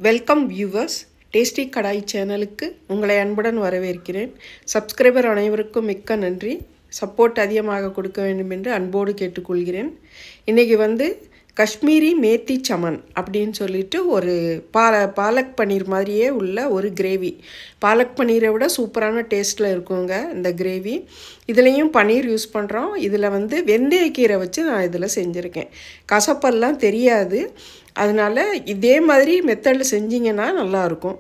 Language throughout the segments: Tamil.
வெல்கம் வியூவர்ஸ் டேஸ்டி கடாய் சேனலுக்கு உங்களை அன்புடன் வரவேற்கிறேன் சப்ஸ்கிரைபர் அனைவருக்கும் மிக்க நன்றி சப்போர்ட் அதிகமாக கொடுக்க வேண்டும் என்று அன்போடு கேட்டுக்கொள்கிறேன் இன்றைக்கி வந்து காஷ்மீரி மேத்தி சமன் அப்படின்னு சொல்லிட்டு ஒரு பால பாலக் பன்னீர் மாதிரியே உள்ள ஒரு கிரேவி பாலக் பன்னீரை விட சூப்பரான டேஸ்ட்டில் இருக்குங்க இந்த கிரேவி இதுலேயும் பன்னீர் யூஸ் பண்ணுறோம் இதில் வந்து வெந்தயக்கீரை வச்சு நான் இதில் செஞ்சுருக்கேன் கசப்பெல்லாம் தெரியாது அதனால் இதே மாதிரி மெத்தடில் செஞ்சீங்கன்னா நல்லாயிருக்கும்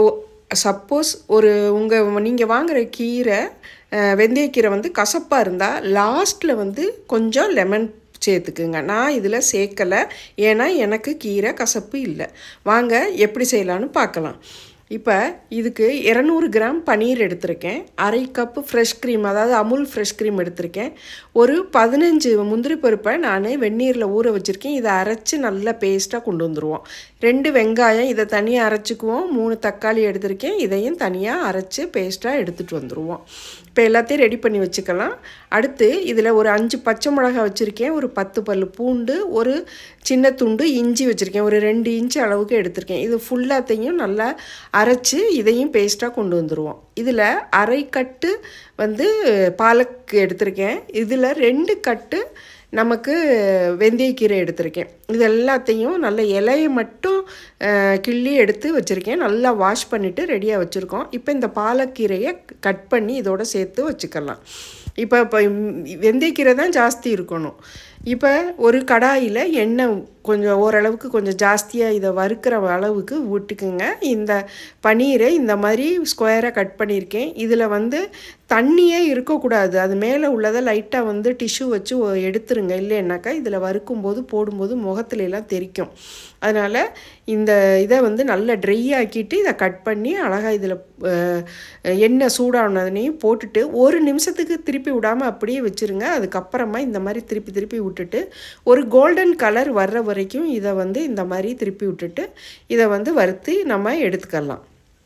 சப்போஸ் ஒரு உங்கள் நீங்கள் வாங்குகிற கீரை அஹ், வெந்தயக்கீரை வந்து கசப்பாக இருந்தால் லாஸ்ட்டில் வந்து கொஞ்சம் லெமன் சேர்த்துக்குங்க நான் இதில் சேர்க்கலை ஏன்னா எனக்கு கீரை கசப்பு இல்லை வாங்க எப்படி செய்யலான்னு பார்க்கலாம் இப்போ இதுக்கு இரநூறு கிராம் பன்னீர் எடுத்திருக்கேன் அரை கப்பு ஃப்ரெஷ் க்ரீம் அதாவது அமுல் ஃப்ரெஷ் க்ரீம் எடுத்திருக்கேன் ஒரு பதினஞ்சு முந்திரி பருப்பை நான் வெந்நீரில் ஊற வச்சுருக்கேன் இதை அரைச்சி நல்லா பேஸ்ட்டாக கொண்டு வந்துடுவோம் ரெண்டு வெங்காயம் இதை தனியாக அரைச்சிக்குவோம் மூணு தக்காளி எடுத்திருக்கேன் இதையும் தனியாக அரைச்சி பேஸ்ட்டாக எடுத்துகிட்டு வந்துடுவோம் இப்போ எல்லாத்தையும் ரெடி பண்ணி வச்சுக்கலாம் அடுத்து இதில் ஒரு அஞ்சு பச்சை மிளகாய் வச்சுருக்கேன் ஒரு பத்து பல் பூண்டு ஒரு சின்ன துண்டு இஞ்சி வச்சுருக்கேன் ஒரு ரெண்டு இன்ச்சு அளவுக்கு எடுத்திருக்கேன் இது ஃபுல்லாத்தையும் நல்லா அரைச்சி இதையும் பேஸ்ட்டாக கொண்டு வந்துடுவோம் இதில் அரை கட்டு வந்து பாலக் எடுத்திருக்கேன் இதில் ரெண்டு கட்டு நமக்கு வெந்தயக்கீரை எடுத்திருக்கேன் இது எல்லாத்தையும் நல்ல இலையை மட்டும் அஹ், கிள்ளி எடுத்து வச்சுருக்கேன் நல்லா வாஷ் பண்ணிவிட்டு ரெடியாக வச்சுருக்கோம் இப்போ இந்த பாலக்கீரையை கட் பண்ணி இதோட சேர்த்து வச்சுக்கலாம் இப்போ இப்போ வெந்தயக்கீரை தான் ஜாஸ்தி இருக்கணும் இப்போ ஒரு கடாயில் எண்ணெய் கொஞ்சம் ஓரளவுக்கு கொஞ்சம் ஜாஸ்தியாக இதை வறுக்கிற அளவுக்கு விட்டுக்குங்க இந்த பன்னீரை இந்த மாதிரி ஸ்கொயராக கட் பண்ணியிருக்கேன் இதில் வந்து தண்ணியே இருக்கக்கூடாது அது மேலே உள்ளதை லைட்டாக வந்து டிஷ்யூ வச்சு ஒ- எடுத்துருங்க இல்லைன்னாக்கா இதில் வறுக்கும்போது போடும்போது முகத்துல எல்லாம் தெரிக்கும் அதனால் இந்த இதை வந்து நல்லா ட்ரை ஆக்கிட்டு இதை கட் பண்ணி அழகாக இதில் எண்ணெய் சூடானதுனையும் போட்டுட்டு ஒரு நிமிஷத்துக்கு திருப்பி விடாமல் அப்படியே வச்சுருங்க அதுக்கப்புறமா இந்த மாதிரி திருப்பி திருப்பி விட்டுட்டு ஒரு கோல்டன் கலர் வர்ற வரைக்கும் இதை வந்து இந்த மாதிரி திருப்பி விட்டுட்டு இதை வந்து வறுத்து நம்ம எடுத்துக்கலாம்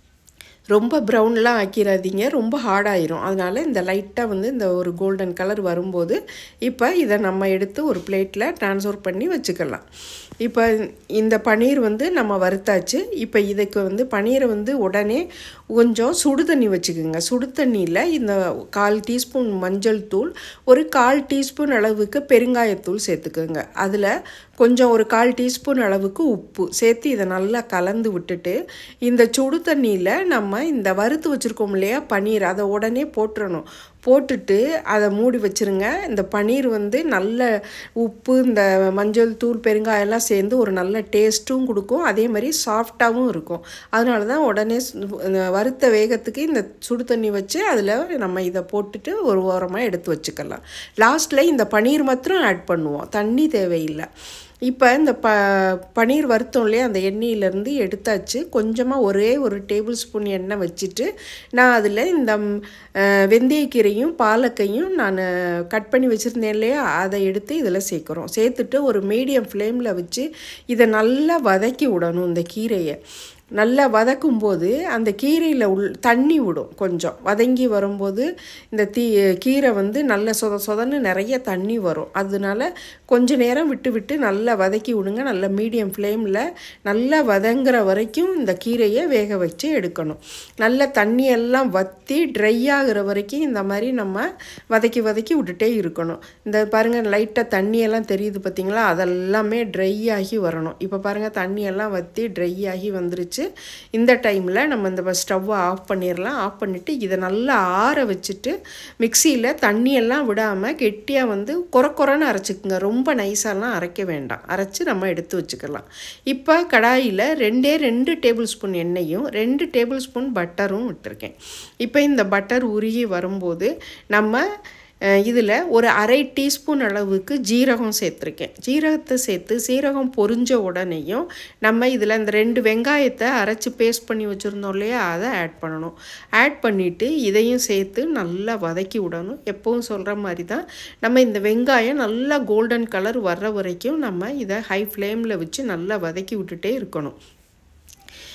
ரொம்ப ப்ரௌன்லாம் ஆக்கிடாதீங்க ரொம்ப ஹார்டாயிரும் அதனால் இந்த லைட்டாக வந்து இந்த ஒரு கோல்டன் கலர் வரும்போது இப்போ இதை நம்ம எடுத்து ஒரு பிளேட்டில் ட்ரான்ஸ்ஃபர் பண்ணி வச்சுக்கலாம் இப்போ இந்த பன்னீர் வந்து நம்ம வறுத்தாச்சு இப்போ இதுக்கு வந்து பன்னீரை வந்து உடனே கொஞ்சம் சுடு தண்ணி வச்சுக்கோங்க சுடு தண்ணியில் இந்த கால் டீஸ்பூன் மஞ்சள் தூள் ஒரு கால் டீஸ்பூன் அளவுக்கு பெருங்காயத்தூள் சேர்த்துக்கோங்க அதில் கொஞ்சம் ஒரு கால் டீஸ்பூன் அளவுக்கு உப்பு சேர்த்து இதை நல்லா கலந்து விட்டுட்டு இந்த சுடு தண்ணியில் நம்ம இந்த வறுத்து வச்சுருக்கோம் இல்லையா பன்னீர் அதை உடனே போட்டுறணும் போட்டுட்டு அதை மூடி வச்சிருங்க இந்த பன்னீர் வந்து நல்ல உப்பு இந்த மஞ்சள் தூள் பெருங்காயம் எல்லாம் சேர்ந்து ஒரு நல்ல டேஸ்ட்டும் கொடுக்கும் அதே மாதிரி சாஃப்டாகவும் இருக்கும் அதனால தான் உடனே சு- இந்த வறுத்த வேகத்துக்கு இந்த சுடு தண்ணி வச்சு அதில் நம்ம இதை போட்டுட்டு ஒரு ஓரமாக எடுத்து வச்சுக்கலாம் லாஸ்ட்டில் இந்த பன்னீர் மாத்திரம் ஆட் பண்ணுவோம் தண்ணி தேவையில்லை இப்போ இந்த ப பன்னீர் வறுத்தோம் இல்லையா அந்த எண்ணெயிலேருந்து எடுத்தாச்சு கொஞ்சமாக ஒரே ஒரு டேபிள் ஸ்பூன் எண்ணெய் வச்சுட்டு நான் அதில் இந்த ம், அஹ், வெந்தயக்கீரையும் பாலக்கையும் நான் கட் பண்ணி வச்சுருந்தேன் இல்லையா அதை எடுத்து இதில் சேர்க்குறோம் சேர்த்துட்டு ஒரு மீடியம் ஃப்ளேமில் வச்சு இதை நல்லா வதக்கி விடணும் இந்த கீரையை நல்லா வதக்கும்போது அந்த கீரையில் உள் தண்ணி விடும் கொஞ்சம் வதங்கி வரும்போது இந்த தீ கீரை வந்து நல்ல சொத சொதன்னு நிறைய தண்ணி வரும் அதனால கொஞ்ச நேரம் விட்டு விட்டு நல்லா வதக்கி விடுங்க நல்ல மீடியம் ஃப்ளேமில் நல்லா வதங்குற வரைக்கும் இந்த கீரையை வேக வச்சு எடுக்கணும் நல்ல தண்ணியெல்லாம் வற்றி ட்ரை ஆகுற வரைக்கும் இந்த மாதிரி நம்ம வதக்கி வதக்கி விட்டுட்டே இருக்கணும் இந்த பாருங்கள் லைட்டாக தண்ணியெல்லாம் தெரியுது பார்த்தீங்களா அதெல்லாமே ட்ரை ஆகி வரணும் இப்போ பாருங்கள் தண்ணியெல்லாம் வற்றி ட்ரை ஆகி வந்துருச்சு இந்த டைமில் நம்ம இந்த ஸ்டவ்வை ஆஃப் பண்ணிடலாம் ஆஃப் பண்ணிவிட்டு இதை நல்லா ஆற வச்சுட்டு மிக்சியில் தண்ணியெல்லாம் விடாமல் கெட்டியாக வந்து கொர கொரன்னு அரைச்சிக்குங்க ரொம்ப நைஸாலாம் அரைக்க வேண்டாம் அரைச்சி நம்ம எடுத்து வச்சுக்கலாம் இப்போ கடாயில் ரெண்டே ரெண்டு டேபிள் ஸ்பூன் எண்ணெயும் ரெண்டு டேபிள் ஸ்பூன் பட்டரும் விட்டுருக்கேன் இப்போ இந்த பட்டர் உருகி வரும்போது நம்ம இதில் ஒரு அரை டீஸ்பூன் அளவுக்கு ஜீரகம் சேர்த்துருக்கேன் ஜீரகத்தை சேர்த்து சீரகம் பொரிஞ்ச உடனேயும் நம்ம இதில் இந்த ரெண்டு வெங்காயத்தை அரைச்சி பேஸ்ட் பண்ணி வச்சுருந்தோம் இல்லையா அதை ஆட் பண்ணணும் ஆட் பண்ணிவிட்டு இதையும் சேர்த்து நல்லா வதக்கி விடணும் எப்பவும் சொல்கிற மாதிரி தான் நம்ம இந்த வெங்காயம் நல்லா கோல்டன் கலர் வர்ற வரைக்கும் நம்ம இதை ஹை ஃப்ளேமில் வச்சு நல்லா வதக்கி விட்டுட்டே இருக்கணும்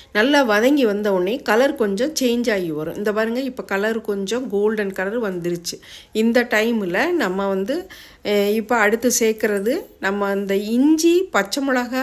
நல்லா வதங்கி வந்த உடனே கலர் கொஞ்சம் சேஞ்ச் ஆகி வரும் இந்த பாருங்கள் இப்போ கலர் கொஞ்சம் கோல்டன் கலர் வந்துருச்சு இந்த டைமில் நம்ம வந்து இப்போ அடுத்து சேர்க்குறது நம்ம அந்த இஞ்சி பச்சை மிளகா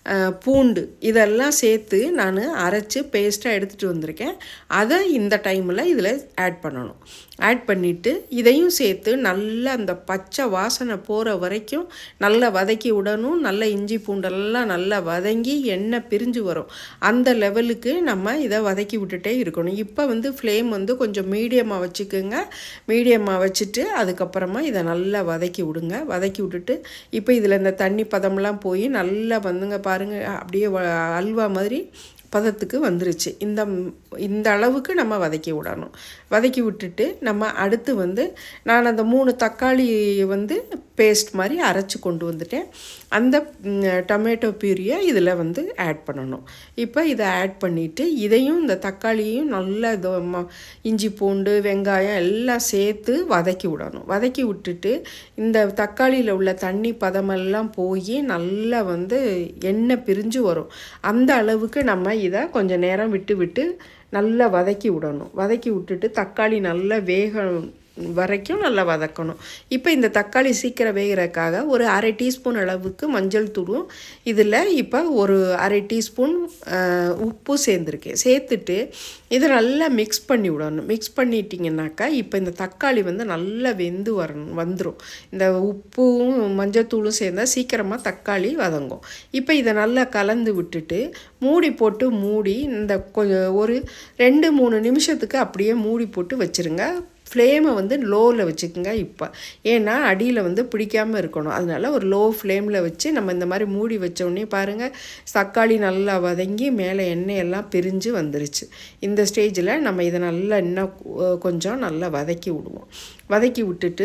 பூண்டு இதெல்லாம் சேர்த்து நான் அரைச்சி பேஸ்ட்டாக எடுத்துகிட்டு வந்திருக்கேன் அதை இந்த டைமில் இதில் ஆட் பண்ணணும் ஆட் பண்ணிவிட்டு இதையும் சேர்த்து நல்லா அந்த பச்சை வாசனை போகிற வரைக்கும் நல்லா வதக்கி விடணும் நல்ல இஞ்சி பூண்டெல்லாம் நல்லா வதங்கி எண்ணெய் பிரிஞ்சு வரும் அந்த லெவலுக்கு நம்ம இதை வதக்கி விட்டுட்டே இருக்கணும் இப்போ வந்து ஃப்ளேம் வந்து கொஞ்சம் மீடியமாக வச்சுக்கோங்க மீடியமாக வச்சுட்டு அதுக்கப்புறமா இதை நல்லா வதக்கி விடுங்க வதக்கி விட்டுட்டு இப்போ இதில் இந்த தண்ணி பதம்லாம் போய் நல்லா வந்துங்க பாருங்கள் அப்படியே அல்வா மாதிரி பதத்துக்கு வந்துருச்சு இந்த இந்த அளவுக்கு நம்ம வதக்கி விடணும் வதக்கி விட்டுட்டு நம்ம அடுத்து வந்து நான் அந்த மூணு தக்காளி வந்து பேஸ்ட் மாதிரி அரைச்சி கொண்டு வந்துட்டேன் அந்த டொமேட்டோ பியூரியை இதில் வந்து ஆட் பண்ணணும் இப்போ இதை ஆட் பண்ணிவிட்டு இதையும் இந்த தக்காளியையும் நல்லா இது இஞ்சி பூண்டு வெங்காயம் எல்லாம் சேர்த்து வதக்கி விடணும் வதக்கி விட்டுட்டு இந்த தக்காளியில் உள்ள தண்ணி பதமெல்லாம் போய் நல்லா வந்து எண்ணெய் பிரிஞ்சு வரும் அந்த அளவுக்கு நம்ம இதை கொஞ்சம் நேரம் விட்டு விட்டு நல்லா வதக்கி விடணும் வதக்கி விட்டுட்டு தக்காளி நல்லா வேக வரைக்கும் நல்லா வதக்கணும் இப்போ இந்த தக்காளி சீக்கிரம் வேகிறதுக்காக ஒரு அரை டீஸ்பூன் அளவுக்கு மஞ்சள் தூளும் இதில் இப்போ ஒரு அரை டீஸ்பூன் உப்பு சேர்ந்துருக்கேன் சேர்த்துட்டு இதை நல்லா மிக்ஸ் பண்ணி விடணும் மிக்ஸ் பண்ணிட்டிங்கனாக்கா இப்போ இந்த தக்காளி வந்து நல்லா வெந்து வரணும் வந்துடும் இந்த உப்பும் மஞ்சத்தூளும் சேர்ந்தால் சீக்கிரமாக தக்காளி வதங்கும் இப்போ இதை நல்லா கலந்து விட்டுட்டு மூடி போட்டு மூடி இந்த கொஞ்சம் ஒரு ரெண்டு மூணு நிமிஷத்துக்கு அப்படியே மூடி போட்டு வச்சுருங்க ஃப்ளேமை வந்து லோவில் வச்சுக்கோங்க இப்போ ஏன்னா அடியில் வந்து பிடிக்காமல் இருக்கணும் அதனால ஒரு லோ ஃப்ளேமில் வச்சு நம்ம இந்த மாதிரி மூடி வச்சோடனே பாருங்கள் தக்காளி நல்லா வதங்கி மேலே எண்ணெய் எல்லாம் பிரிஞ்சு வந்துருச்சு இந்த ஸ்டேஜில் நம்ம இதை நல்லா இன்னும் கொஞ்சம் நல்லா வதக்கி விடுவோம் வதக்கி விட்டுட்டு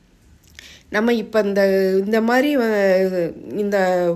நம்ம இப்போ இந்த இந்த மாதிரி இந்த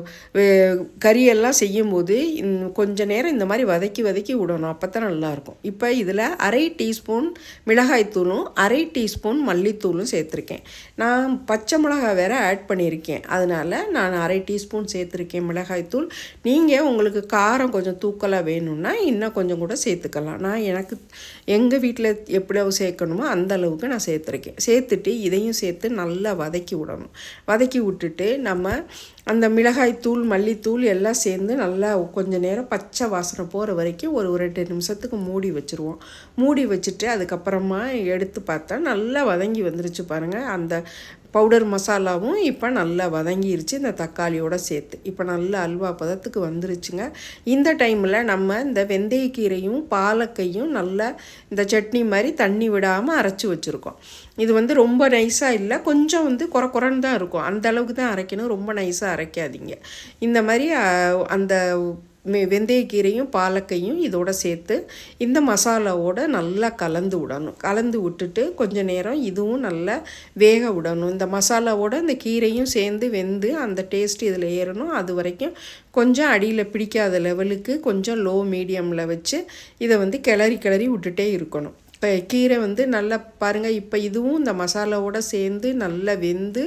கறியெல்லாம் செய்யும்போது கொஞ்ச நேரம் இந்த மாதிரி வதக்கி வதக்கி விடணும் அப்போ தான் நல்லாயிருக்கும் இப்போ இதில் அரை டீஸ்பூன் மிளகாய்த்தூளும் அரை டீஸ்பூன் மல்லித்தூளும் சேர்த்துருக்கேன் நான் பச்சை மிளகாய் வேறு ஆட் பண்ணியிருக்கேன் அதனால் நான் அரை டீஸ்பூன் சேர்த்துருக்கேன் மிளகாய்த்தூள் நீங்கள் உங்களுக்கு காரம் கொஞ்சம் தூக்கலாக வேணும்னா இன்னும் கொஞ்சம் கூட சேர்த்துக்கலாம் நான் எனக்கு எங்கள் வீட்டில் எப்படியாவது சேர்க்கணுமோ அந்த அளவுக்கு நான் சேர்த்துருக்கேன் சேர்த்துட்டு இதையும் சேர்த்து நல்லா வதக்கி வதக்கி விடணும் வதக்கி விட்டுட்டு நம்ம அந்த மிளகாய்த்தூள் மல்லித்தூள் எல்லாம் சேர்ந்து நல்லா கொஞ்சம் நேரம் பச்சை வாசனை போகிற வரைக்கும் ஒரு ரெண்டு நிமிஷத்துக்கு மூடி வச்சுருவோம் மூடி வச்சுட்டு அதுக்கப்புறமா எடுத்து பார்த்தா நல்லா வதங்கி வந்துருச்சு பாருங்கள் அந்த பவுடர் மசாலாவும் இப்போ நல்லா வதங்கிருச்சு இந்த தக்காளியோட சேர்த்து இப்போ நல்லா அல்வா பதத்துக்கு வந்துருச்சுங்க இந்த டைமில் நம்ம இந்த வெந்தயக்கீரையும் பாலக்கையும் நல்லா இந்த சட்னி மாதிரி தண்ணி விடாமல் அரைச்சி வச்சுருக்கோம் இது வந்து ரொம்ப நைஸாக இல்லை கொஞ்சம் வந்து குறை குறைன்னு தான் இருக்கும் அந்த அளவுக்கு தான் அரைக்கணும் ரொம்ப நைஸாக அரைக்காதீங்க இந்த மாதிரி அந்த வெந்தயக்கீரையும் பாலக்கையும் இதோட சேர்த்து இந்த மசாலாவோட நல்லா கலந்து விடணும் கலந்து விட்டுட்டு கொஞ்ச நேரம் இதுவும் நல்லா வேக விடணும் இந்த மசாலாவோட இந்த கீரையும் சேர்ந்து வெந்து அந்த டேஸ்ட் இதில் ஏறணும் அது வரைக்கும் கொஞ்சம் அடியில் பிடிக்காத லெவலுக்கு கொஞ்சம் லோ மீடியமில் வச்சு இதை வந்து கிளறி கிளறி விட்டுட்டே இருக்கணும் இப்போ கீரை வந்து நல்லா பாருங்கள் இப்போ இதுவும் இந்த மசாலாவோட சேர்ந்து நல்லா வெந்து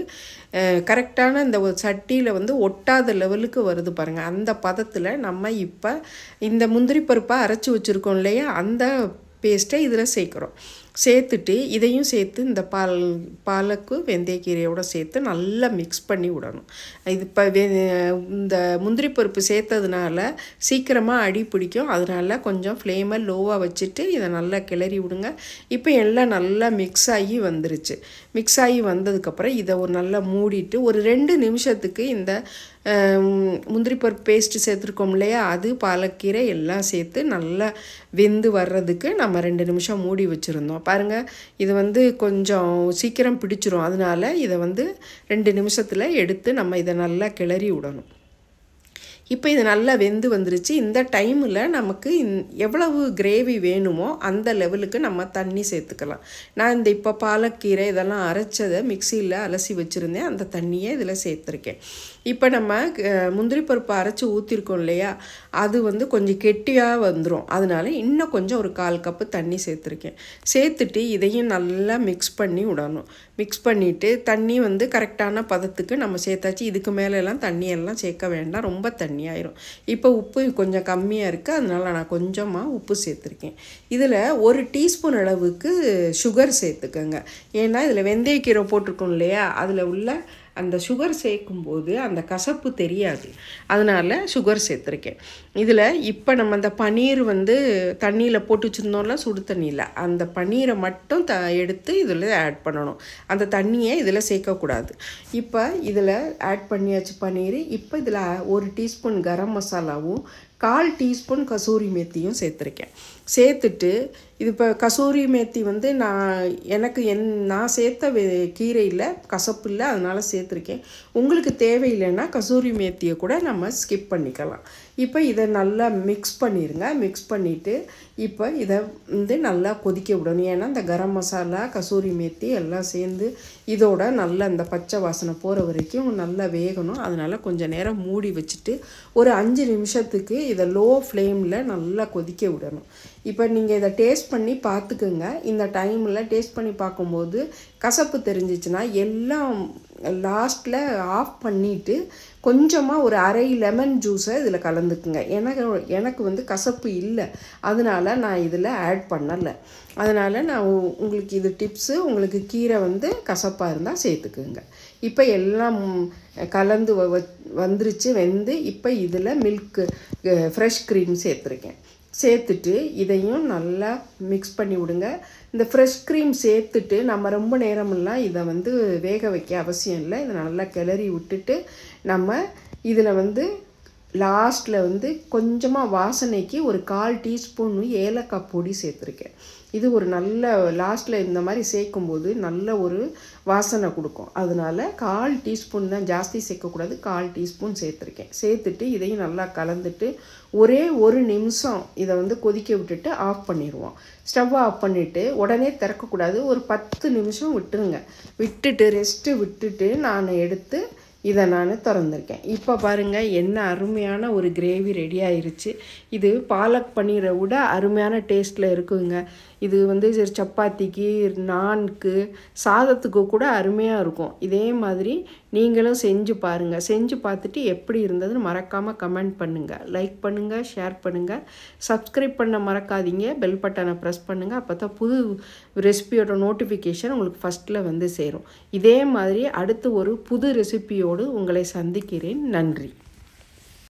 கரெக்டான இந்த ஒரு சட்டியில் வந்து ஒட்டாத லெவலுக்கு வருது பாருங்கள் அந்த பதத்தில் நம்ம இப்போ இந்த முந்திரி பருப்பாக அரைச்சி வச்சுருக்கோம் இல்லையா அந்த பேஸ்ட்டை இதில் சேர்க்குறோம் சேர்த்துட்டு இதையும் சேர்த்து இந்த பால் பாலக்கு வெந்தயக்கீரையோட சேர்த்து நல்லா மிக்ஸ் பண்ணி விடணும் இது இப்போ வெ இந்த முந்திரி பருப்பு சேர்த்ததுனால சீக்கிரமாக அடி பிடிக்கும் அதனால கொஞ்சம் ஃப்ளேமை லோவாக வச்சுட்டு இதை நல்லா கிளறி விடுங்க இப்போ எல்லாம் நல்லா மிக்ஸ் ஆகி வந்துருச்சு மிக்ஸ் ஆகி வந்ததுக்கப்புறம் இதை ஒரு நல்லா மூடிட்டு ஒரு ரெண்டு நிமிஷத்துக்கு இந்த முந்திரி பருப்பு பேஸ்ட்டு சேர்த்துருக்கோம் இல்லையா அது பாலக்கீரை எல்லாம் சேர்த்து நல்லா வெந்து வர்றதுக்கு நம்ம ரெண்டு நிமிஷம் மூடி வச்சுருந்தோம் பாருங்கள் இது வந்து கொஞ்சம் சீக்கிரம் பிடிச்சிரும் அதனால இதை வந்து ரெண்டு நிமிஷத்தில் எடுத்து நம்ம இதை நல்லா கிளறி விடணும் இப்போ இது நல்லா வெந்து வந்துருச்சு இந்த டைமில் நமக்கு இந் எவ்வளவு கிரேவி வேணுமோ அந்த லெவலுக்கு நம்ம தண்ணி சேர்த்துக்கலாம் நான் இந்த இப்போ பாலக்கீரை இதெல்லாம் அரைச்சதை மிக்சியில் அலசி வச்சுருந்தேன் அந்த தண்ணியை இதில் சேர்த்துருக்கேன் இப்போ நம்ம முந்திரி பருப்பு அரைச்சி ஊற்றிருக்கோம் இல்லையா அது வந்து கொஞ்சம் கெட்டியாக வந்துடும் அதனால இன்னும் கொஞ்சம் ஒரு கால் கப்பு தண்ணி சேர்த்துருக்கேன் சேர்த்துட்டு இதையும் நல்லா மிக்ஸ் பண்ணி விடணும் மிக்ஸ் பண்ணிவிட்டு தண்ணி வந்து கரெக்டான பதத்துக்கு நம்ம சேர்த்தாச்சு இதுக்கு மேலெல்லாம் தண்ணியெல்லாம் சேர்க்க வேண்டாம் ரொம்ப தண்ணி தண்ணி ஆயிரும் இப்போ உப்பு கொஞ்சம் கம்மியாக இருக்குது அதனால் நான் கொஞ்சமாக உப்பு சேர்த்துருக்கேன் இதில் ஒரு டீஸ்பூன் அளவுக்கு சுகர் சேர்த்துக்கோங்க ஏன்னா இதில் வெந்தயக்கீரை போட்டிருக்கோம் இல்லையா அதில் உள்ள அந்த சுகர் சேர்க்கும்போது அந்த கசப்பு தெரியாது அதனால் சுகர் சேர்த்துருக்கேன் இதில் இப்போ நம்ம அந்த பன்னீர் வந்து தண்ணியில் போட்டு வச்சுருந்தோம்ல சுடு தண்ணியில் அந்த பன்னீரை மட்டும் த எடுத்து இதில் ஆட் பண்ணணும் அந்த தண்ணியை இதில் சேர்க்கக்கூடாது இப்போ இதில் ஆட் பண்ணியாச்சு பன்னீர் இப்போ இதில் ஒரு டீஸ்பூன் கரம் மசாலாவும் கால் டீஸ்பூன் கசூரி மேத்தியும் சேர்த்துருக்கேன் சேர்த்துட்டு இது இப்போ கசூரி மேத்தி வந்து நான் எனக்கு என் நான் சேர்த்த வே கீரையில் கசப்பு இல்லை அதனால் சேர்த்துருக்கேன் உங்களுக்கு தேவையில்லைன்னா கசூரி மேத்தியை கூட நம்ம ஸ்கிப் பண்ணிக்கலாம் இப்போ இதை நல்லா மிக்ஸ் பண்ணிடுங்க மிக்ஸ் பண்ணிவிட்டு இப்போ இதை வந்து நல்லா கொதிக்க விடணும் ஏன்னா இந்த கரம் மசாலா கசூரி மேத்தி எல்லாம் சேர்ந்து இதோட நல்லா இந்த பச்சை வாசனை போகிற வரைக்கும் நல்லா வேகணும் அதனால் கொஞ்சம் நேரம் மூடி வச்சுட்டு ஒரு அஞ்சு நிமிஷத்துக்கு இதை லோ ஃப்ளேமில் நல்லா கொதிக்க விடணும் இப்போ நீங்கள் இதை டேஸ்ட் பண்ணி பார்த்துக்குங்க இந்த டைமில் டேஸ்ட் பண்ணி பார்க்கும்போது கசப்பு தெரிஞ்சிச்சுன்னா எல்லாம் லாஸ்ட்டில் ஆஃப் பண்ணிவிட்டு கொஞ்சமாக ஒரு அரை லெமன் ஜூஸை இதில் கலந்துக்குங்க எனக்கு எனக்கு வந்து கசப்பு இல்லை அதனால நான் இதில் ஆட் பண்ணலை அதனால் நான் உ- உங்களுக்கு இது டிப்ஸு உங்களுக்கு கீரை வந்து கசப்பாக இருந்தால் சேர்த்துக்குங்க இப்போ எல்லாம் கலந்து வ- வ- வந்துருச்சு வெந்து இப்போ இதில் மில்க்கு ஃப்ரெஷ் க்ரீம் சேர்த்துருக்கேன் சேர்த்துட்டு இதையும் நல்லா மிக்ஸ் பண்ணி விடுங்க இந்த ஃப்ரெஷ் க்ரீம் சேர்த்துட்டு நம்ம ரொம்ப நேரமெல்லாம் இதை வந்து வேக வைக்க அவசியம் இல்லை இதை நல்லா கிளறி விட்டுட்டு நம்ம இதில் வந்து லாஸ்ட்டில் வந்து கொஞ்சமாக வாசனைக்கு ஒரு கால் டீஸ்பூன் ஏலக்காய் பொடி சேர்த்துருக்கேன் இது ஒரு நல்ல லாஸ்ட்டில் இந்த மாதிரி சேர்க்கும்போது நல்ல ஒரு வாசனை கொடுக்கும் அதனால கால் டீஸ்பூன் தான் ஜாஸ்தி சேர்க்கக்கூடாது கால் டீஸ்பூன் சேர்த்துருக்கேன் சேர்த்துட்டு இதையும் நல்லா கலந்துட்டு ஒரே ஒரு நிமிஷம் இதை வந்து கொதிக்க விட்டுட்டு ஆஃப் பண்ணிடுவோம் ஸ்டவ் ஆஃப் பண்ணிவிட்டு உடனே திறக்கக்கூடாது ஒரு பத்து நிமிஷம் விட்டுருங்க விட்டுட்டு ரெஸ்ட்டு விட்டுட்டு நான் எடுத்து இதை நான் திறந்துருக்கேன் இப்போ பாருங்கள் என்ன அருமையான ஒரு கிரேவி ரெடி ஆயிருச்சு இது பாலக் பன்னீரை விட அருமையான டேஸ்ட்டில் இருக்குங்க இது வந்து சரி சப்பாத்திக்கு நான்க்கு சாதத்துக்கு கூட அருமையாக இருக்கும் இதே மாதிரி நீங்களும் செஞ்சு பாருங்கள் செஞ்சு பார்த்துட்டு எப்படி இருந்ததுன்னு மறக்காமல் கமெண்ட் பண்ணுங்கள் லைக் பண்ணுங்கள் ஷேர் பண்ணுங்கள் சப்ஸ்கிரைப் பண்ண மறக்காதீங்க பெல் பட்டனை ப்ரெஸ் பண்ணுங்கள் அப்போ தான் புது ரெசிபியோட நோட்டிஃபிகேஷன் உங்களுக்கு ஃபஸ்ட்டில் வந்து சேரும் இதே மாதிரி அடுத்து ஒரு புது ரெசிபியோடு உங்களை சந்திக்கிறேன் நன்றி